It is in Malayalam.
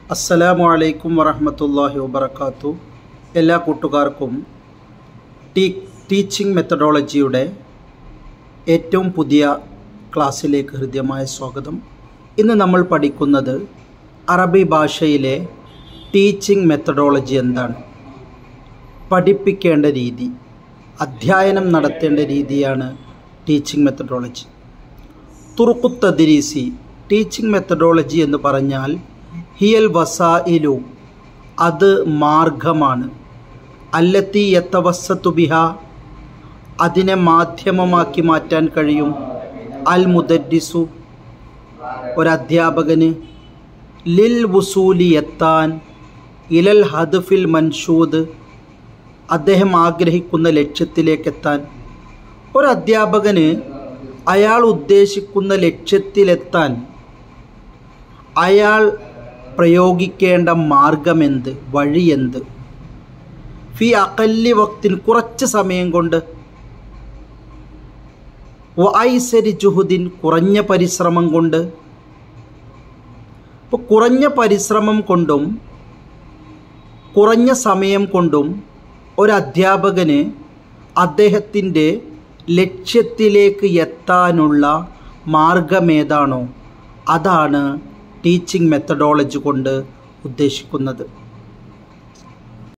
അസ്സലാമു അലൈക്കും വറഹമത്തല്ലാഹി വബർക്കാത്തു എല്ലാ കൂട്ടുകാർക്കും ടീ ടീച്ചിങ് മെത്തഡോളജിയുടെ ഏറ്റവും പുതിയ ക്ലാസ്സിലേക്ക് ഹൃദ്യമായ സ്വാഗതം ഇന്ന് നമ്മൾ പഠിക്കുന്നത് അറബി ഭാഷയിലെ ടീച്ചിങ് മെത്തഡോളജി എന്താണ് പഠിപ്പിക്കേണ്ട രീതി അധ്യയനം നടത്തേണ്ട രീതിയാണ് ടീച്ചിങ് മെത്തഡോളജി തുറുക്കുത്തദ്രീസി ടീച്ചിങ് മെത്തഡോളജി എന്ന് പറഞ്ഞാൽ ഹിയൽ വസായിലു അത് മാർഗമാണ് അല്ലത്തി യത്തവസ്സത്തു ബിഹ അതിനെ മാധ്യമമാക്കി മാറ്റാൻ കഴിയും അൽ മുദരിസു ഒരധ്യാപകന് ലിൽ വുസൂലി എത്താൻ ഇലൽ ഹദഫിൽ മൻഷൂദ് അദ്ദേഹം ആഗ്രഹിക്കുന്ന ലക്ഷ്യത്തിലേക്കെത്താൻ ഒരധ്യാപകന് അയാൾ ഉദ്ദേശിക്കുന്ന ലക്ഷ്യത്തിലെത്താൻ അയാൾ പ്രയോഗിക്കേണ്ട മാർഗമെന്ത് വഴിയെന്ത് ഫി അകല്ലി വക്തിന് കുറച്ച് സമയം കൊണ്ട് വൈസരി ജുഹുദിൻ കുറഞ്ഞ പരിശ്രമം കൊണ്ട് ഇപ്പോൾ കുറഞ്ഞ പരിശ്രമം കൊണ്ടും കുറഞ്ഞ സമയം കൊണ്ടും ഒരു അധ്യാപകന് അദ്ദേഹത്തിൻ്റെ ലക്ഷ്യത്തിലേക്ക് എത്താനുള്ള മാർഗമേതാണോ അതാണ് ടീച്ചിങ് മെത്തഡോളജി കൊണ്ട് ഉദ്ദേശിക്കുന്നത്